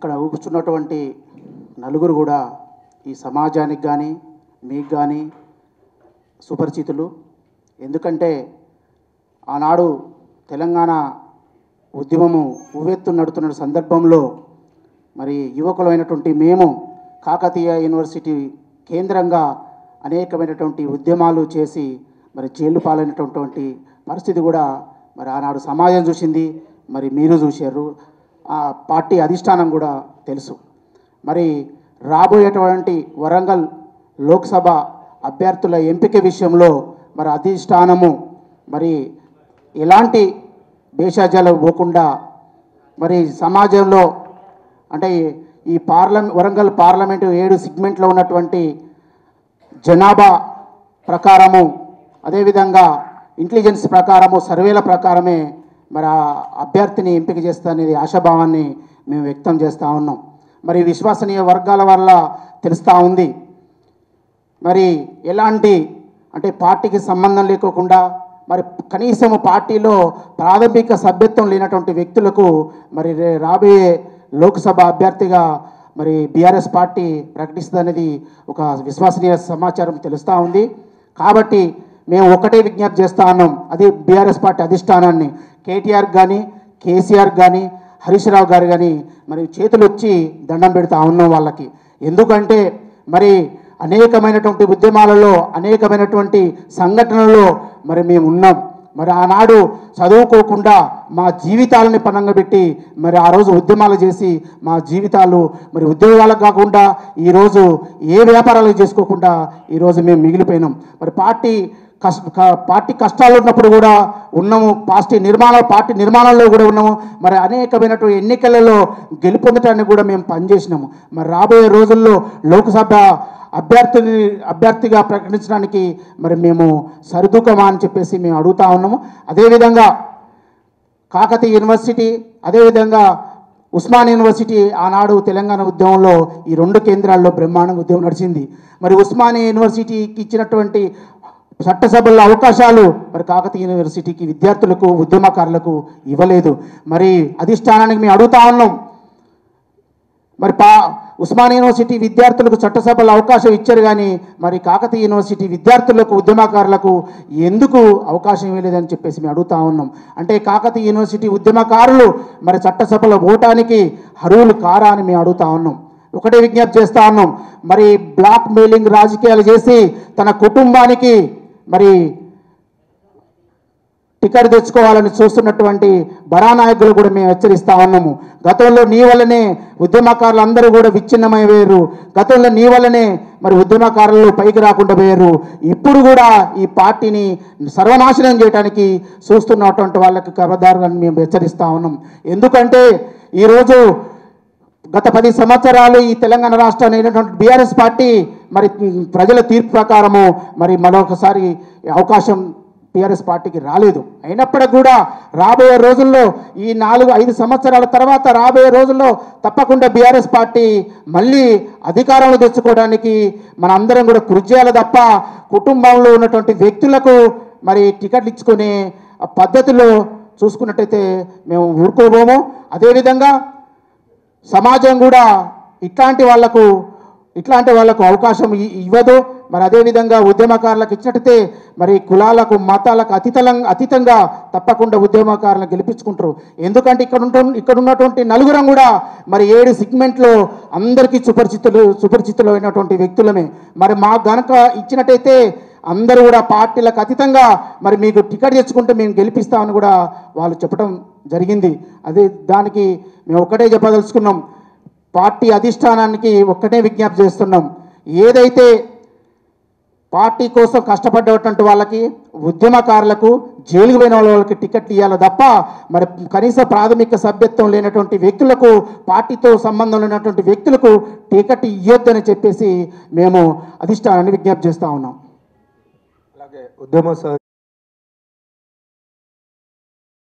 ఇక్కడ కూర్చున్నటువంటి నలుగురు కూడా ఈ సమాజానికి కానీ మీకు కానీ సుపరిచితులు ఎందుకంటే ఆనాడు తెలంగాణ ఉద్యమము ఉవ్వెత్తు నడుతున్న సందర్భంలో మరి యువకులైనటువంటి మేము కాకతీయ యూనివర్సిటీ కేంద్రంగా అనేకమైనటువంటి ఉద్యమాలు చేసి మరి జైలు పాలైనటువంటి పరిస్థితి కూడా మరి ఆనాడు సమాజం చూసింది మరి మీరు చూశారు ఆ పార్టీ అధిష్టానం కూడా తెలుసు మరి రాబోయేటువంటి వరంగల్ లోక్సభ అభ్యర్థుల ఎంపిక విషయంలో మరి అధిష్టానము మరి ఎలాంటి భేషజాలు పోకుండా మరి సమాజంలో అంటే ఈ పార్లమెంట్ వరంగల్ పార్లమెంటు ఏడు సిగ్మెంట్లో ఉన్నటువంటి జనాభా ప్రకారము అదేవిధంగా ఇంటెలిజెన్స్ ప్రకారము సర్వేల ప్రకారమే మరి ఆ అభ్యర్థిని ఎంపిక చేస్తా అనేది ఆశాభావాన్ని మేము వ్యక్తం చేస్తూ ఉన్నాం మరి విశ్వసనీయ వర్గాల వల్ల తెలుస్తూ ఉంది మరి ఎలాంటి అంటే పార్టీకి సంబంధం లేకోకుండా మరి కనీసం పార్టీలో ప్రాథమిక సభ్యత్వం లేనటువంటి వ్యక్తులకు మరి రే- రాబోయే లోక్సభ అభ్యర్థిగా మరి బీఆర్ఎస్ పార్టీ ప్రకటిస్తుందనేది ఒక విశ్వసనీయ సమాచారం తెలుస్తూ ఉంది కాబట్టి మేము ఒకటే విజ్ఞప్తి చేస్తా ఉన్నాం అది బీఆర్ఎస్ పార్టీ అధిష్టానాన్ని కేటీఆర్ కానీ కేసీఆర్ కానీ హరీష్ రావు గారు కానీ మరి చేతులు వచ్చి దండం పెడతా ఉన్నాం వాళ్ళకి ఎందుకంటే మరి అనేకమైనటువంటి ఉద్యమాలలో అనేకమైనటువంటి సంఘటనలలో మరి మేము ఉన్నాం మరి ఆనాడు చదువుకోకుండా మా జీవితాలని పనంగా పెట్టి మరి ఆ రోజు ఉద్యమాలు చేసి మా జీవితాలు మరి ఉద్యోగాలకు కాకుండా ఈరోజు ఏ వ్యాపారాలు చేసుకోకుండా ఈరోజు మేము మిగిలిపోయినాం మరి పార్టీ కష్ట క- పార్టీ కష్టాలు ఉన్నప్పుడు కూడా ఉన్నాము పార్టీ నిర్మాణ పార్టీ నిర్మాణంలో కూడా ఉన్నాము మరి అనేకమైనటువంటి ఎన్నికలలో గెలుపొందటానికి కూడా మేము పనిచేసినాము మరి రాబోయే రోజుల్లో లోక్సభ అభ్యర్థిని అభ్యర్థిగా ప్రకటించడానికి మరి మేము సరిదూకమా అని చెప్పేసి మేము అడుగుతా ఉన్నాము అదేవిధంగా కాకతీయ యూనివర్సిటీ అదేవిధంగా ఉస్మాన్ యూనివర్సిటీ ఆనాడు తెలంగాణ ఉద్యమంలో ఈ రెండు కేంద్రాల్లో బ్రహ్మాండంగా ఉద్యమం నడిచింది మరి ఉస్మానియా యూనివర్సిటీకి ఇచ్చినటువంటి చట్టసభల్లో అవకాశాలు మరి కాకతీయ యూనివర్సిటీకి విద్యార్థులకు ఉద్యమకారులకు ఇవ్వలేదు మరి అధిష్టానానికి మేము అడుగుతా ఉన్నాం మరి పా ఉస్మానియా యూనివర్సిటీ విద్యార్థులకు చట్టసభలో అవకాశం ఇచ్చారు కానీ మరి కాకతీయ యూనివర్సిటీ విద్యార్థులకు ఉద్యమకారులకు ఎందుకు అవకాశం ఇవ్వలేదని చెప్పేసి మేము అడుగుతా ఉన్నాం అంటే కాకతీయ యూనివర్సిటీ ఉద్యమకారులు మరి చట్టసభలో ఓటానికి అర్హులు కారా అని మేము అడుగుతా ఉన్నాం ఒకటే విజ్ఞప్తి చేస్తా ఉన్నాం మరి బ్లాక్ మెయిలింగ్ రాజకీయాలు చేసి తన కుటుంబానికి మరి టికెట్ తెచ్చుకోవాలని చూస్తున్నటువంటి బడా నాయకులు కూడా మేము హెచ్చరిస్తా ఉన్నాము గతంలో నీ వల్లనే ఉద్యమకారులు అందరూ కూడా విచ్ఛిన్నమైపోయారు గతంలో నీ వల్లనే మరి ఉద్యమకారులు పైకి రాకుండా పోయారు ఇప్పుడు కూడా ఈ పార్టీని సర్వనాశనం చేయడానికి చూస్తున్నటువంటి వాళ్ళకి కబదారులను మేము హెచ్చరిస్తా ఉన్నాం ఎందుకంటే ఈరోజు గత పది సంవత్సరాలు ఈ తెలంగాణ రాష్ట్రాన్ని అయినటువంటి బీఆర్ఎస్ పార్టీ మరి ప్రజల తీర్పు ప్రకారము మరి మరొకసారి అవకాశం టీఆర్ఎస్ పార్టీకి రాలేదు అయినప్పటికీ కూడా రాబోయే రోజుల్లో ఈ నాలుగు ఐదు సంవత్సరాల తర్వాత రాబోయే రోజుల్లో తప్పకుండా బీఆర్ఎస్ పార్టీ మళ్ళీ అధికారంలో తెచ్చుకోవడానికి మనందరం కూడా కృషి చేయాలి తప్ప కుటుంబంలో ఉన్నటువంటి వ్యక్తులకు మరి టికెట్లు ఇచ్చుకునే పద్ధతిలో చూసుకున్నట్టయితే మేము ఊరుకోబోము అదేవిధంగా సమాజం కూడా ఇట్లాంటి వాళ్లకు ఇట్లాంటి వాళ్లకు అవకాశం ఇ- ఇవ్వదు మరి అదేవిధంగా ఉద్యమకారులకు ఇచ్చినట్టయితే మరి కులాలకు మతాలకు అతీతం అతీతంగా తప్పకుండా ఉద్యమకారులను గెలిపించుకుంటారు ఎందుకంటే ఇక్కడ ఉంటు ఇక్కడ ఉన్నటువంటి నలుగురం కూడా మరి ఏడు సిగ్మెంట్లో అందరికీ సుపరిచితులు సుపరిచితులు అయినటువంటి వ్యక్తులమే మరి మాకు గనక ఇచ్చినట్టయితే అందరూ కూడా పార్టీలకు అతీతంగా మరి మీకు టికెట్ తెచ్చుకుంటే మేము గెలిపిస్తామని కూడా వాళ్ళు చెప్పడం జరిగింది అదే దానికి మేము ఒక్కటే చెప్పదలుచుకున్నాం పార్టీ అధిష్టానానికి ఒక్కటే విజ్ఞప్తి చేస్తున్నాం ఏదైతే పార్టీ కోసం కష్టపడ్డటువంటి వాళ్ళకి ఉద్యమకారులకు జైలుకు పోయిన వాళ్ళకి టికెట్లు ఇవ్వాలి తప్ప మరి కనీస ప్రాథమిక సభ్యత్వం లేనటువంటి వ్యక్తులకు పార్టీతో సంబంధం లేనటువంటి వ్యక్తులకు టికెట్ ఇవ్వొద్దని చెప్పేసి మేము అధిష్టానాన్ని విజ్ఞప్తి చేస్తా ఉన్నాం అలాగే ఉద్యమ సహ